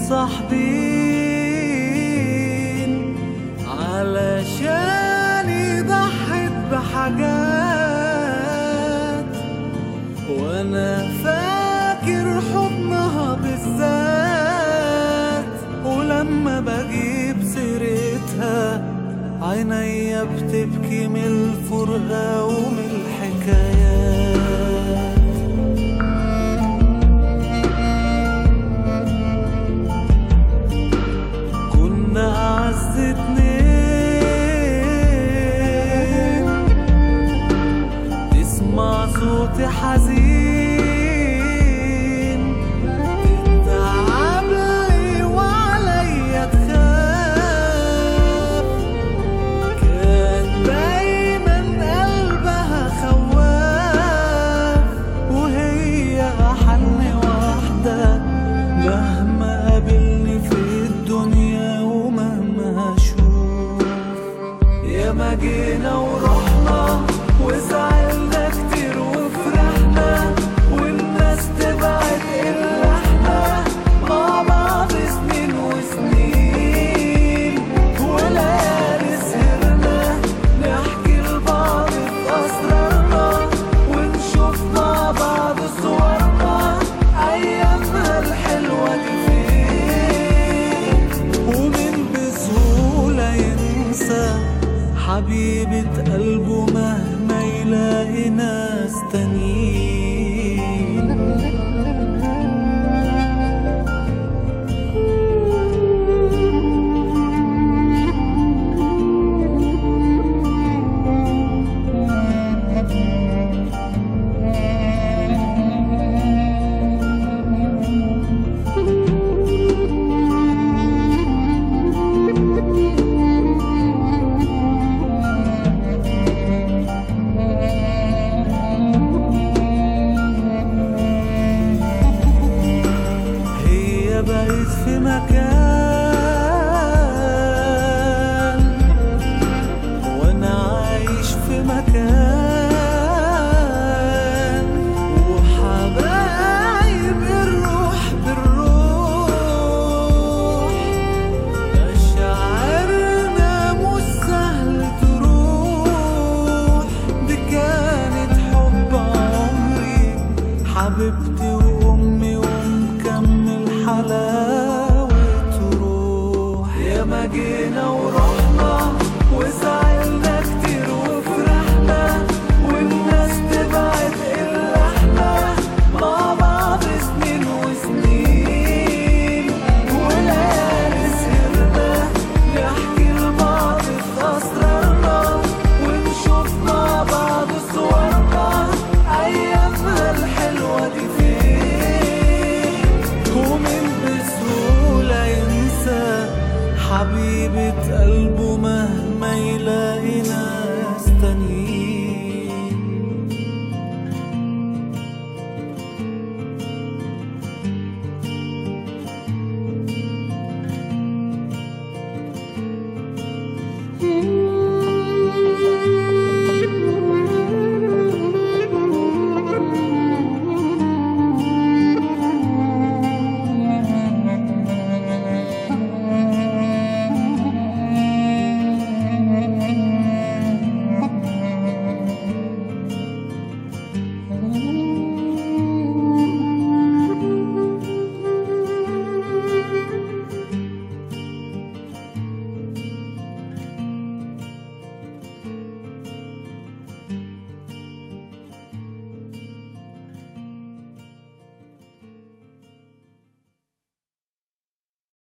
متصاحبين علشان ضحت بحاجات وانا فاكر حضنها بالذات ولما بجيب سيرتها عينيا بتبكي من الفرقة ومن الحكايات كنا أعز اتنين تسمع صوتي حزين تتعب لي وعليا تخاف كان دايما قلبها خواف وهي أحن واحدة مهما قابلني في الدنيا ومهما أشوف يا ما جينا ورحنا وزعلنا كتير وفرحنا والناس تبعد إلا احنا مع بعض سنين وسنين وليالي سهرنا نحكي لبعض في أسرارنا ونشوف مع بعض صورنا أيامنا الحلوة دي فين ومن بسهولة ينسى حبيبة قلبه مهما يلاقي ناس تانيين هي بقت في مكان وانا عايش في مكان وحبايب الروح بالروح مشاعرنا مش سهل تروح دي كانت حب عمري حبيبتي